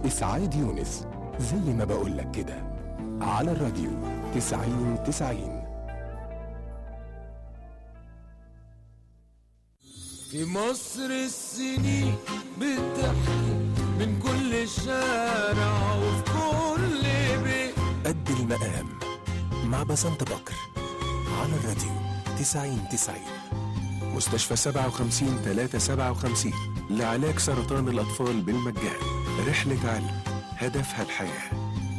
إسعاد يونس زي ما بقولك كده على الراديو تسعين تسعين في مصر السنين بتحكي من كل شارع وفي كل بيت قد المقام مع بسنت بكر على الراديو تسعين تسعين مستشفى سبعة وخمسين تلاتة سبعة وخمسين لعلاج سرطان الأطفال بالمجان رحلة علم هدفها الحياه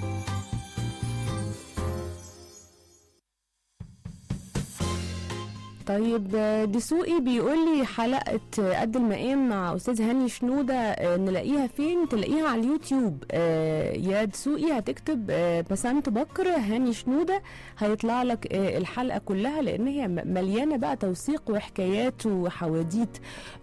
طيب آه، دسوقي بيقول لي حلقة آه، قد المقام مع أستاذ هاني شنودة آه، نلاقيها فين تلاقيها على اليوتيوب آه، يا دسوقي هتكتب آه، بسنت بكر هاني شنودة هيطلع لك آه، الحلقة كلها لأن هي م- مليانة بقى توثيق وحكايات وحواديت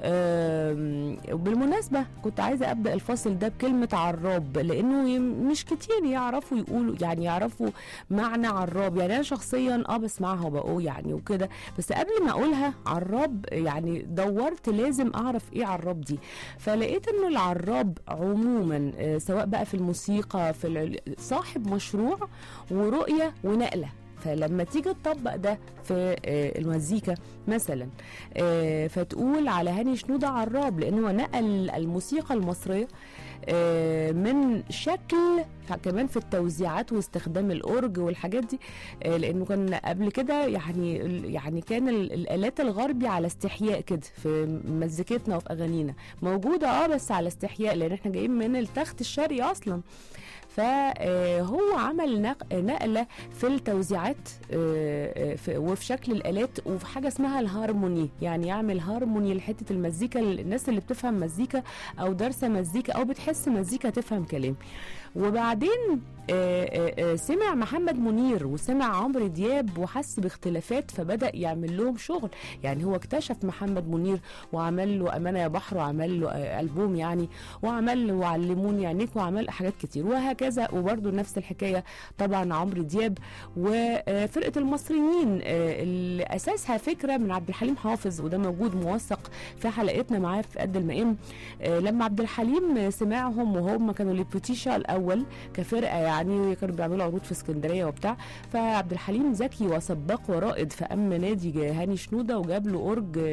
آم، وبالمناسبة كنت عايزة أبدأ الفصل ده بكلمة عراب لأنه ي- مش كتير يعرفوا يقولوا يعني يعرفوا معنى عراب يعني أنا شخصيا اه بسمعها وبقول يعني وكده بس قبل ما اقولها عراب يعني دورت لازم اعرف ايه عراب دي فلقيت انه العراب عموما آه، سواء بقى في الموسيقى في العل- صاحب مشروع ورؤيه ونقله فلما تيجي تطبق ده في آه، المزيكا مثلا آه، فتقول على هاني شنودة عراب لانه نقل الموسيقى المصريه آه، من شكل كمان في التوزيعات واستخدام الاورج والحاجات دي آه، لانه كان قبل كده يعني يعني كان ال- الالات الغربي على استحياء كده في مزيكتنا وفي اغانينا موجوده اه بس على استحياء لان احنا جايين من التخت الشرقي اصلا فهو عمل نق- نقله في التوزيعات آه، آه، في- وفي شكل الالات وفي حاجه اسمها الهارموني يعني يعمل هارموني لحته المزيكا الناس اللي بتفهم مزيكا او دارسه مزيكا او بتحس مزيكا تفهم كلام وبعدين آه، آه، آه، سمع محمد منير وسمع عمرو دياب وحس باختلافات فبدا يعمل لهم شغل يعني هو اكتشف محمد منير وعمل له امانه يا بحر وعمل له آه، البوم يعني وعمل له وعلموني عينيك وعمل حاجات كتير وهكذا وبرده نفس الحكايه طبعا عمرو دياب وفرقه المصريين آه، اللي اساسها فكره من عبد الحليم حافظ وده موجود موثق في حلقتنا معاه في قد المقام آه، لما عبد الحليم سمعهم وهم كانوا ليبوتيشا الاول كفرقه يعني كانوا بيعملوا عروض في اسكندريه وبتاع فعبد الحليم ذكي وسباق ورائد فأم نادي هاني شنوده وجاب له اورج